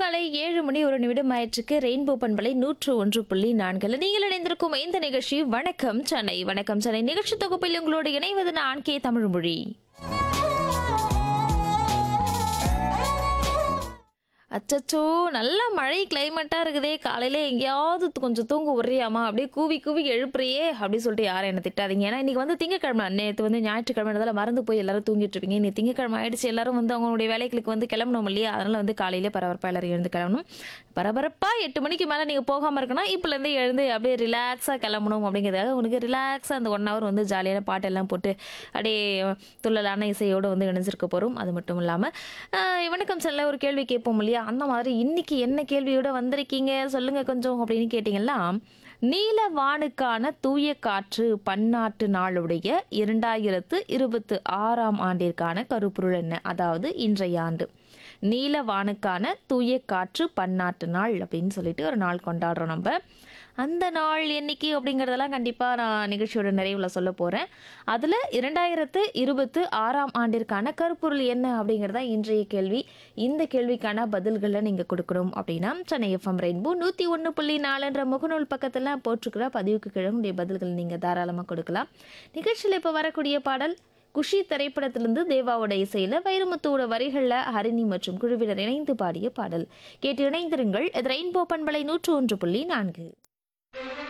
அதிகாலை ஏழு மணி ஒரு நிமிடம் ஆயிற்றுக்கு ரெயின்போ பண்பலை நூற்று ஒன்று புள்ளி நான்கில் நீங்கள் இணைந்திருக்கும் இந்த நிகழ்ச்சி வணக்கம் சென்னை வணக்கம் சென்னை நிகழ்ச்சி தொகுப்பில் உங்களோடு இணைவது நான் கே தமிழ்மொழி அச்சச்சோ நல்ல மழை கிளைமேட்டாக இருக்குதே காலையில் எங்கேயாவது து- கொஞ்சம் தூங்க உரையாமா அப்படியே கூவி கூவி எழுப்புறியே அப்படி சொல்லிட்டு யாரும் என்ன திட்டாதீங்க ஏன்னா இன்னைக்கு வந்து திங்கக்கிழமை நேற்று வந்து ஞாயிற்றுக்கிழமை மறந்து போய் எல்லாரும் தூங்கிட்டு இருப்பீங்க இன்னைக்கு திங்கக்கிழமை ஆயிடுச்சு எல்லாரும் வந்து அவங்களுடைய வேலைகளுக்கு வந்து கிளம்பணும் இல்லையா அதனால வந்து காலையிலே பரபரப்பாக எல்லாரும் எழுந்து கிளம்பணும் பரபரப்பாக எட்டு மணிக்கு மேலே நீங்கள் போகாமல் இருக்கணும் இப்போலேருந்து எழுந்து அப்படியே ரிலாக்ஸாக கிளம்பணும் அப்படிங்கிறதுக்காக உனக்கு ரிலாக்ஸாக அந்த ஒன் ஹவர் வந்து ஜாலியான பாட்டெல்லாம் போட்டு அப்படியே துள்ளலான இசையோடு வந்து இணைஞ்சிருக்க போகிறோம் அது மட்டும் இல்லாமல் வணக்கம் செல்ல ஒரு கேள்வி கேட்போம் இல்லையா அந்த மாதிரி இன்னைக்கு என்ன கேள்வியோட வந்திருக்கீங்க சொல்லுங்க கொஞ்சம் அப்படின்னு கேட்டிங்கன்னா நீல வானுக்கான தூய காற்று பன்னாட்டு நாளுடைய இரண்டாயிரத்து இருபத்து ஆறாம் ஆண்டிற்கான கருப்பொருள் என்ன அதாவது இன்றைய ஆண்டு நீல வானுக்கான தூய காற்று பன்னாட்டு நாள் அப்படின்னு சொல்லிட்டு ஒரு நாள் கொண்டாடுறோம் நம்ம அந்த நாள் என்னைக்கு அப்படிங்கிறதெல்லாம் கண்டிப்பாக நான் நிகழ்ச்சியோட நிறைவில் சொல்ல போகிறேன் அதில் இரண்டாயிரத்து இருபத்து ஆறாம் ஆண்டிற்கான கருப்பொருள் என்ன அப்படிங்கிறதா இன்றைய கேள்வி இந்த கேள்விக்கான பதில்களை நீங்கள் கொடுக்கணும் அப்படின்னா சென்னை எஃப்எம் ரெயின்போ நூற்றி ஒன்று புள்ளி நாலுன்ற முகநூல் பக்கத்தில் போட்டிருக்கிற பதிவுக்கு கிழங்குடைய பதில்கள் நீங்கள் தாராளமாக கொடுக்கலாம் நிகழ்ச்சியில் இப்போ வரக்கூடிய பாடல் குஷி திரைப்படத்திலிருந்து தேவாவோட இசையில் வைரமுத்துவோட வரிகளில் ஹரிணி மற்றும் குழுவினர் இணைந்து பாடிய பாடல் கேட்டு இணைந்திருங்கள் இது ரெயின்போ பண்பலை நூற்று ஒன்று புள்ளி நான்கு